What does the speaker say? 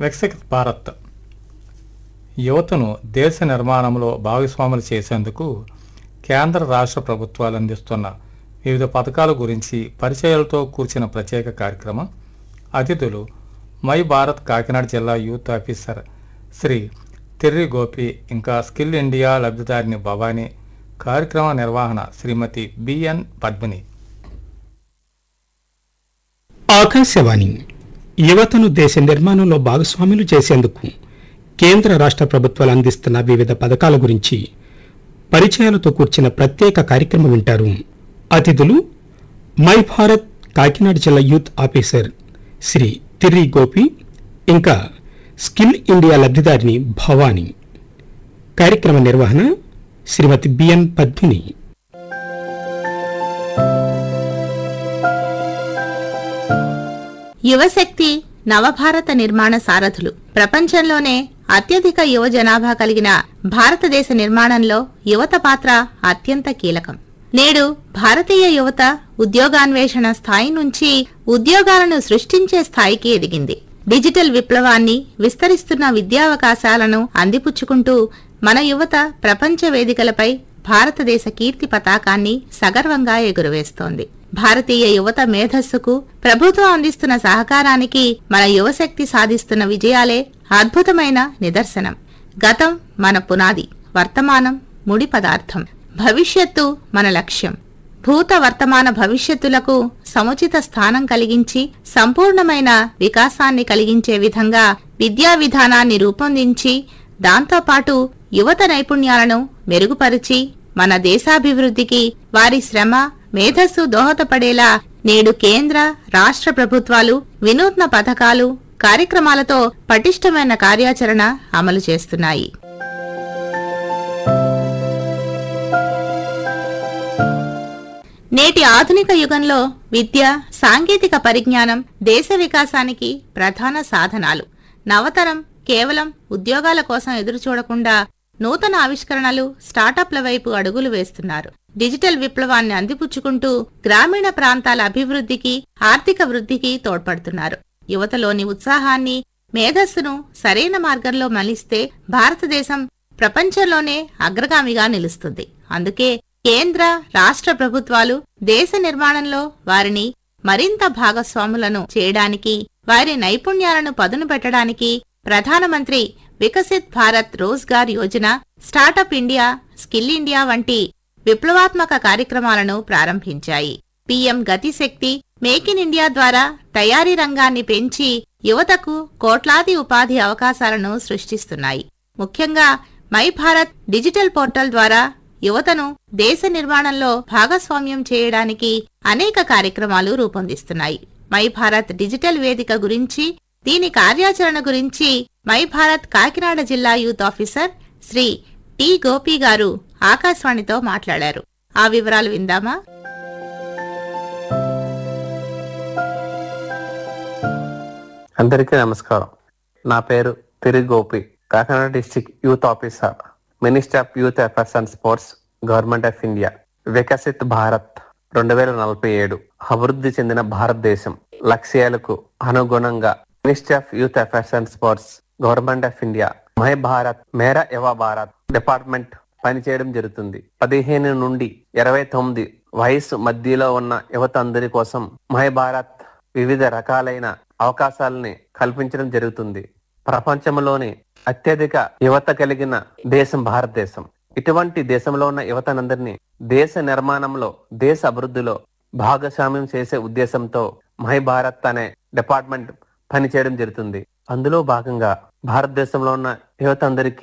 వికసిత్ భారత్ యువతను దేశ నిర్మాణంలో భాగస్వాములు చేసేందుకు కేంద్ర రాష్ట్ర ప్రభుత్వాలు అందిస్తున్న వివిధ పథకాల గురించి పరిచయాలతో కూర్చిన ప్రత్యేక కార్యక్రమం అతిథులు మై భారత్ కాకినాడ జిల్లా యూత్ ఆఫీసర్ శ్రీ తిర్రి గోపి ఇంకా స్కిల్ ఇండియా లబ్ధిదారిని భవానీ కార్యక్రమ నిర్వహణ శ్రీమతి బిఎన్ పద్మిని ఆకాశవాణి యువతను దేశ నిర్మాణంలో భాగస్వాములు చేసేందుకు కేంద్ర రాష్ట్ర ప్రభుత్వాలు అందిస్తున్న వివిధ పథకాల గురించి పరిచయాలతో కూర్చిన ప్రత్యేక కార్యక్రమం వింటారు అతిథులు మై భారత్ కాకినాడ జిల్లా యూత్ ఆఫీసర్ శ్రీ తిర్రి గోపి ఇంకా స్కిల్ ఇండియా లబ్ధిదారిని భవానీ కార్యక్రమ నిర్వహణ శ్రీమతి బిఎన్ పద్మిని యువశక్తి నవభారత నిర్మాణ సారథులు ప్రపంచంలోనే అత్యధిక యువ జనాభా కలిగిన భారతదేశ నిర్మాణంలో యువత పాత్ర అత్యంత కీలకం నేడు భారతీయ యువత ఉద్యోగాన్వేషణ స్థాయి నుంచి ఉద్యోగాలను సృష్టించే స్థాయికి ఎదిగింది డిజిటల్ విప్లవాన్ని విస్తరిస్తున్న విద్యావకాశాలను అందిపుచ్చుకుంటూ మన యువత ప్రపంచ వేదికలపై భారతదేశ కీర్తి పతాకాన్ని సగర్వంగా ఎగురవేస్తోంది భారతీయ యువత మేధస్సుకు ప్రభుత్వం అందిస్తున్న సహకారానికి మన యువశక్తి సాధిస్తున్న విజయాలే అద్భుతమైన నిదర్శనం గతం మన పునాది వర్తమానం ముడి పదార్థం భవిష్యత్తు మన లక్ష్యం భూత వర్తమాన భవిష్యత్తులకు సముచిత స్థానం కలిగించి సంపూర్ణమైన వికాసాన్ని కలిగించే విధంగా విద్యా విధానాన్ని రూపొందించి దాంతోపాటు యువత నైపుణ్యాలను మెరుగుపరిచి మన దేశాభివృద్ధికి వారి శ్రమ మేధస్సు దోహదపడేలా నేడు కేంద్ర రాష్ట్ర ప్రభుత్వాలు వినూత్న పథకాలు కార్యక్రమాలతో పటిష్టమైన కార్యాచరణ అమలు చేస్తున్నాయి నేటి ఆధునిక యుగంలో విద్య సాంకేతిక పరిజ్ఞానం దేశ వికాసానికి ప్రధాన సాధనాలు నవతరం కేవలం ఉద్యోగాల కోసం ఎదురు చూడకుండా నూతన ఆవిష్కరణలు స్టార్టప్ల వైపు అడుగులు వేస్తున్నారు డిజిటల్ విప్లవాన్ని అందిపుచ్చుకుంటూ గ్రామీణ ప్రాంతాల అభివృద్ధికి ఆర్థిక వృద్ధికి తోడ్పడుతున్నారు యువతలోని ఉత్సాహాన్ని మేధస్సును సరైన మార్గంలో మలిస్తే భారతదేశం ప్రపంచంలోనే అగ్రగామిగా నిలుస్తుంది అందుకే కేంద్ర రాష్ట్ర ప్రభుత్వాలు దేశ నిర్మాణంలో వారిని మరింత భాగస్వాములను చేయడానికి వారి నైపుణ్యాలను పదును పెట్టడానికి ప్రధానమంత్రి Viksit Bharat Rozgar Yojana startup India skill India వంటి విప్లవాత్మక కార్యక్రమాలను ప్రారంభించాయి PM Gatishakti make in India ద్వారా తయారీ రంగాన్ని పెంచి యువతకు కోట్లాది ఉపాధి అవకాశాలను సృష్టిస్తున్నాయి ముఖ్యంగా మై భారత్ డిజిటల్ పోర్టల్ ద్వారా యువతను దేశ నిర్మాణంలో భాగస్వామ్యం చేయడానికి అనేక కార్యక్రమాలు రూపొందిస్తున్నాయి మై భారత్ డిజిటల్ వేదిక గురించి దీని కార్యాచరణ గురించి మై భారత్ కాకినాడ జిల్లా youth officer Shri T Gopi గారు ఆకాశవాణితో మాట్లాడారు ఆ వివరాలు విందామా అందరికీ నమస్కారం నా పేరు Tirri Gopi Kakinada district youth officer minister of youth affairs and sports government of India Viksit Bharat రెండు వేల నలభై ఏడు అభివృద్ధి చెందిన భారతదేశం లక్ష్యాలకు అనుగుణంగా ministry of youth affairs and sports government of India my Bharat Mera Yuva Bharat department పనిచేయడం జరుగుతుంది పదిహేను నుండి ఇరవై తొమ్మిది వయసు మధ్యలో ఉన్న యువత అందరి కోసం మై భారత్ వివిధ రకాలైన అవకాశాలని కల్పించడం జరుగుతుంది ప్రపంచంలోని అత్యధిక యువత కలిగిన దేశం భారతదేశం ఇటువంటి దేశంలో ఉన్న యువతనందరినీ దేశ నిర్మాణంలో దేశ అభివృద్ధిలో భాగస్వామ్యం చేసే ఉద్దేశంతో మై భారత్ అనే డిపార్ట్మెంట్ పనిచేయడం జరుగుతుంది అందులో భాగంగా భారతదేశంలో ఉన్న యువత అందరికీ